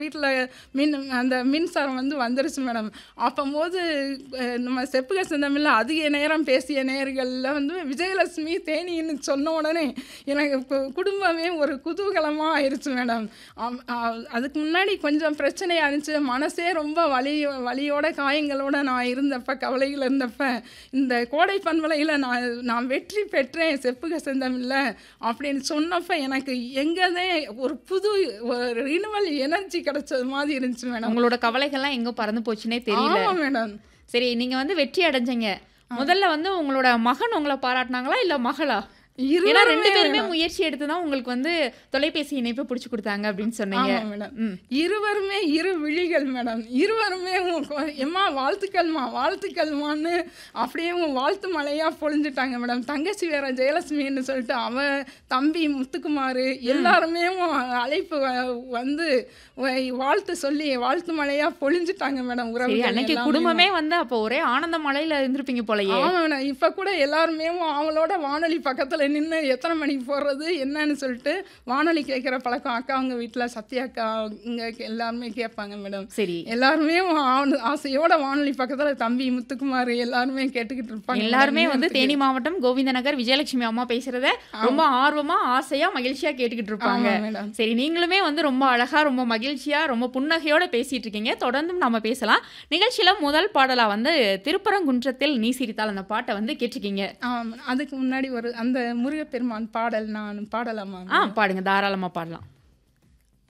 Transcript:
வீட்டில் மின் அந்த மின்சாரம் வந்து வந்துருச்சு மேடம் அப்போம்போது அஹ், நம்ம செப்புக சிந்தமில்ல அதிக நேரம் பேசிய நேர்களில் வந்து விஜயலட்சுமி தேனின்னு சொன்ன உடனே எனக்கு கு- குடும்பமே ஒரு குதூகலமாக ஆயிடுச்சு மேடம் ஆம், ஆ, அதுக்கு முன்னாடி கொஞ்சம் பிரச்சனையாக இருந்துச்சு மனசே ரொம்ப வலி வலியோட காயங்களோட நான் இருந்தப்ப கவலையில் இருந்தப்ப இந்த கோடை பண்பலையில் நான் நான் வெற்றி பெற்றேன் செப்புக செந்தமில்ல அப்படின்னு சொன்னப்ப எனக்கு எங்கதே ஒரு புது ஒரு ரினுவல் எனர்ஜி கிடைச்சது மாதிரி இருந்துச்சு மேடம் உங்களோட கவலைகள்லாம் எங்க பறந்து போச்சுன்னே தெரியல ஆமா மேடம் சரி நீங்க வந்து வெற்றி அடைஞ்சீங்க முதல்ல வந்து உங்களோட மகன் உங்களை பாராட்டினாங்களா இல்ல மகளா ஏன்னா ரெண்டு இருவருமே பேருமே முயற்சி எடுத்து தான் உங்களுக்கு வந்து தொலைபேசி இணைப்பு பிடிச்சு கொடுத்தாங்க அப்படின்னு சொன்னீங்க ஆமா மேடம் ம். இருவருமே இரு விழிகள் மேடம் இருவருமே உன் கொ- எம்மா வாழ்த்துக்கள்மா வாழ்த்துக்கள்மான்னு அப்படியே உன் வாழ்த்து மழையா பொழிஞ்சிட்டாங்க மேடம் தங்கச்சி வேற ஜெயலட்சுமின்னு சொல்லிட்டு அவ தம்பி முத்துக்குமார் எல்லாருமே உன் அழைப்பு வ- வந்து உ- வாழ்த்து சொல்லி வாழ்த்து மழையா பொழிஞ்சிட்டாங்க மேடம் சரி உறவுகள் அன்னைக்கு எல்லாமே. குடும்பமே வந்து அப்போ ஒரே ஆனந்த மலையில இருந்திருப்பீங்க போலயே ஆமா மேடம் இப்ப கூட எல்லாருமே அவங்களோட வானொலி பக்கத்துல நின்று எத்தனை மணிக்கு போடுறது என்னன்னு சொல்லிட்டு வானொலி கேட்குற பழக்கம் அக்கா அவங்க வீட்டுல சத்யா அக்கா இங்க எல்லாருமே கேட்பாங்க மேடம் சரி எல்லாருமே ஆவண- ஆசையோட வானொலி பக்கத்துல தம்பி முத்துக்குமார் எல்லாருமே கேட்டுக்கிட்டு இருப்பாங்க எல்லாருமே மேடம். வந்து தேனி மாவட்டம் கோவிந்தநகர் விஜயலட்சுமி அம்மா பேசுறத ரொம்ப ஆர்வமா ஆசையா மகிழ்ச்சியா கேட்டுக்கிட்டு இருப்பாங்க ஆமா மேடம் சரி நீங்களுமே வந்து ரொம்ப அழகா ரொம்ப மகிழ்ச்சியா ரொம்ப புன்னகையோட பேசிட்டு இருக்கீங்க தொடர்ந்தும் நாம பேசலாம் நிகழ்ச்சியில முதல் பாடலா வந்து திருப்பரங்குன்றத்தில் நீ சிரித்தால் அந்த பாட்டை வந்து கேட்டிருக்கீங்க ஆமா அதுக்கு முன்னாடி ஒரு அந்த முருகப்பெருமான் பாடல் நான் பாடலாமா ஆ பாடுங்க தாராளமா பாடலாம்